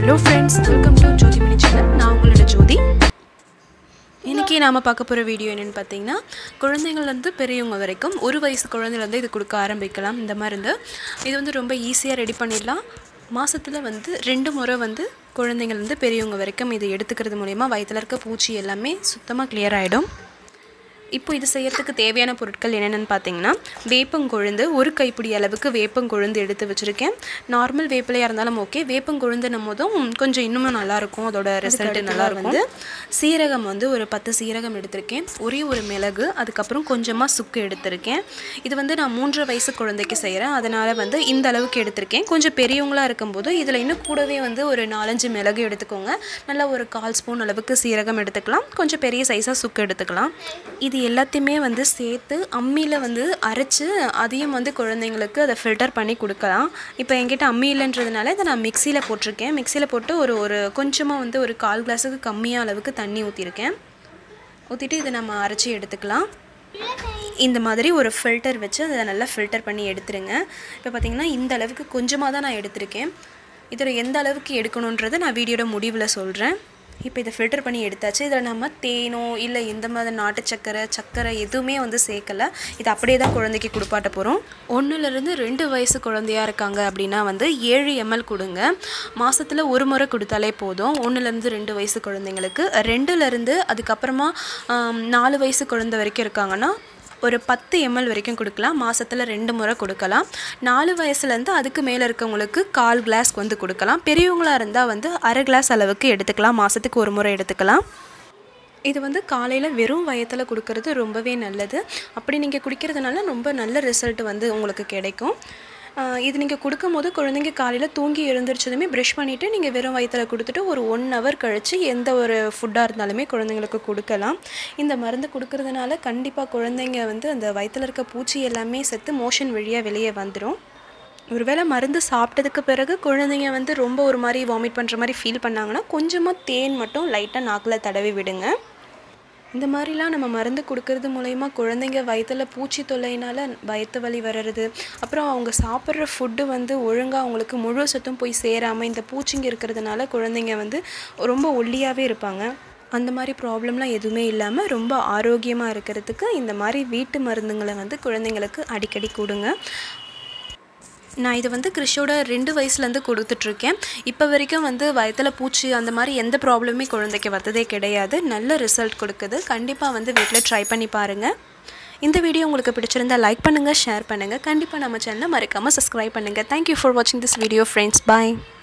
hello friends welcome to Jyothi Mani channel நான் உங்களோட ஜோதி இன்றைக்கி நாம் பார்க்க போகிற வீடியோ என்னென்னு பார்த்தீங்கன்னா குழந்தைங்கள்லேருந்து பெரியவங்க வரைக்கும் ஒரு வயசு குழந்தைலேருந்து இது கொடுக்க ஆரம்பிக்கலாம் இந்த மருந்து இது வந்து ரொம்ப ஈஸியாக ரெடி பண்ணிடலாம் மாதத்தில் வந்து ரெண்டு முறை வந்து குழந்தைங்கள்லேருந்து பெரியவங்க வரைக்கும் இது எடுத்துக்கிறது மூலயமா வயிற்றில் இருக்க பூச்சி எல்லாமே சுத்தமாக கிளியர் ஆகிடும் இப்போ இது செய்யறதுக்கு தேவையான பொருட்கள் என்னென்னு பார்த்தீங்கன்னா வேப்பங்கொழுந்து ஒரு கைப்பிடி அளவுக்கு வேப்பங்கொழுந்து எடுத்து வச்சுருக்கேன் நார்மல் வேப்பிலையாக இருந்தாலும் ஓகே வேப்பங்கொழுந்துன்னும் போதும் கொஞ்சம் இன்னுமே நல்லாயிருக்கும் அதோட ரிசல்ட் நல்லா வந்து சீரகம் வந்து ஒரு பத்து சீரகம் எடுத்திருக்கேன் ஒரே ஒரு மிளகு அதுக்கப்புறம் கொஞ்சமாக சுக்கு எடுத்திருக்கேன் இது வந்து நான் மூன்றரை வயசு குழந்தைக்கு செய்கிறேன் அதனால் வந்து இந்த அளவுக்கு எடுத்திருக்கேன் கொஞ்சம் பெரியவங்களாக இருக்கும்போது இதில் இன்னும் கூடவே வந்து ஒரு நாலஞ்சு மிளகு எடுத்துக்கோங்க நல்லா ஒரு கால் ஸ்பூன் அளவுக்கு சீரகம் எடுத்துக்கலாம் கொஞ்சம் பெரிய சைஸாக சுக்கு எடுத்துக்கலாம் இது எல்லாத்தையுமே வந்து சேர்த்து அம்மியில் வந்து அரைச்சி அதையும் வந்து குழந்தைங்களுக்கு அதை ஃபில்டர் பண்ணி கொடுக்கலாம் இப்போ என்கிட்ட அம்மி இல்லைன்றதுனால இதை நான் மிக்சியில் போட்டிருக்கேன் மிக்சியில் போட்டு ஒரு ஒரு கொஞ்சமாக வந்து ஒரு கால் கிளாஸுக்கு கம்மியாக அளவுக்கு தண்ணி ஊற்றிருக்கேன் ஊற்றிட்டு இதை நம்ம அரைச்சி எடுத்துக்கலாம் இந்த மாதிரி ஒரு ஃபில்டர் வச்சு அதை நல்லா ஃபில்டர் பண்ணி எடுத்துருங்க இப்போ பார்த்திங்கன்னா இந்த அளவுக்கு கொஞ்சமாக தான் நான் எடுத்திருக்கேன் இதில் எந்த அளவுக்கு எடுக்கணுன்றதை நான் வீடியோட முடிவில் சொல்கிறேன் இப்போ இதை ஃபில்டர் பண்ணி எடுத்தாச்சு இதில் நம்ம தேனோ இல்லை எந்த மாதிரி நாட்டு சக்கரை சக்கரை எதுவுமே வந்து சேர்க்கலை இது அப்படியே தான் குழந்தைக்கு கொடுப்பாட்ட போகிறோம் ஒன்றுலேருந்து ரெண்டு வயசு குழந்தையா இருக்காங்க அப்படின்னா வந்து ஏழு எம்எல் கொடுங்க மாதத்தில் ஒரு முறை கொடுத்தாலே போதும் ஒன்றுலேருந்து ரெண்டு வயசு குழந்தைங்களுக்கு ரெண்டுலேருந்து அதுக்கப்புறமா ஆம், நாலு வயசு குழந்தை வரைக்கும் இருக்காங்கன்னா ஒரு பத்து எம்எல் வரைக்கும் கொடுக்கலாம் மாதத்தில் ரெண்டு முறை கொடுக்கலாம் நாலு வயசுலேருந்து அதுக்கு மேலே இருக்கவங்களுக்கு கால் கிளாஸ் வந்து கொடுக்கலாம் பெரியவங்களாக இருந்தால் வந்து அரை கிளாஸ் அளவுக்கு எடுத்துக்கலாம் மாதத்துக்கு ஒரு முறை எடுத்துக்கலாம் இது வந்து காலையில் வெறும் வயத்தில் கொடுக்கறது ரொம்பவே நல்லது அப்படி நீங்கள் குடிக்கிறதுனால ரொம்ப நல்ல ரிசல்ட் வந்து உங்களுக்கு கிடைக்கும் ஆஹ் இது நீங்கள் கொடுக்கும் போது குழந்தைங்க காலையில் தூங்கி எழுந்திரிச்சதுமே ப்ரஷ் பண்ணிவிட்டு நீங்கள் வெறும் வயிற்றில் கொடுத்துட்டு ஒரு ஒன் ஹவர் கழித்து எந்த ஒரு ஃபுட்டாக இருந்தாலுமே குழந்தைங்களுக்கு கொடுக்கலாம் இந்த மருந்து கொடுக்கறதுனால கண்டிப்பாக குழந்தைங்க வந்து அந்த வயிற்றில் இருக்க பூச்சி எல்லாமே செத்து மோஷன் வழியாக வெளியே வந்துடும் ஒருவேளை மருந்து சாப்பிட்டதுக்கு பிறகு குழந்தைங்க வந்து ரொம்ப ஒரு மாதிரி வாமிட் பண்ணுற மாதிரி ஃபீல் பண்ணாங்கன்னா கொஞ்சமாக தேன் மட்டும் லைட்டாக நாக்கில் தடவி விடுங்க இந்த மாதிரிலாம் நம்ம மருந்து கொடுக்கறது மூலயமா குழந்தைங்க வயிற்றில் பூச்சி தொல்லையினால் வயிற்று வலி வர்றது அப்புறம் அவங்க சாப்பிட்ற ஃபுட்டு வந்து ஒழுங்காக அவங்களுக்கு முழு சத்தும் போய் சேராமல் இந்த பூச்சிங்க இருக்கிறதுனால குழந்தைங்க வந்து ரொம்ப ஒல்லியாகவே இருப்பாங்க அந்த மாதிரி ப்ராப்ளம்லாம் எதுவுமே இல்லாமல் ரொம்ப ஆரோக்கியமாக இருக்கிறதுக்கு இந்த மாதிரி வீட்டு மருந்துங்களை வந்து குழந்தைங்களுக்கு அடிக்கடி கொடுங்க நான் இது வந்து கிறிஷோட ரெண்டு வயசுலேருந்து கொடுத்துட்ருக்கேன் இப்போ வரைக்கும் வந்து வயத்தில் பூச்சி அந்த மாதிரி எந்த ப்ராப்ளமே குழந்தைக்கு வந்ததே கிடையாது நல்ல ரிசல்ட் கொடுக்குது கண்டிப்பாக வந்து வீட்டில் ட்ரை பண்ணி பாருங்கள் இந்த வீடியோ உங்களுக்கு பிடிச்சிருந்தா லைக் பண்ணுங்கள் ஷேர் பண்ணுங்கள் கண்டிப்பாக நம்ம சேனலை மறக்காமல் சப்ஸ்கிரைப் பண்ணுங்கள் தேங்க்யூ ஃபார் வாட்சிங் திஸ் வீடியோ ஃப்ரெண்ட்ஸ் பாய்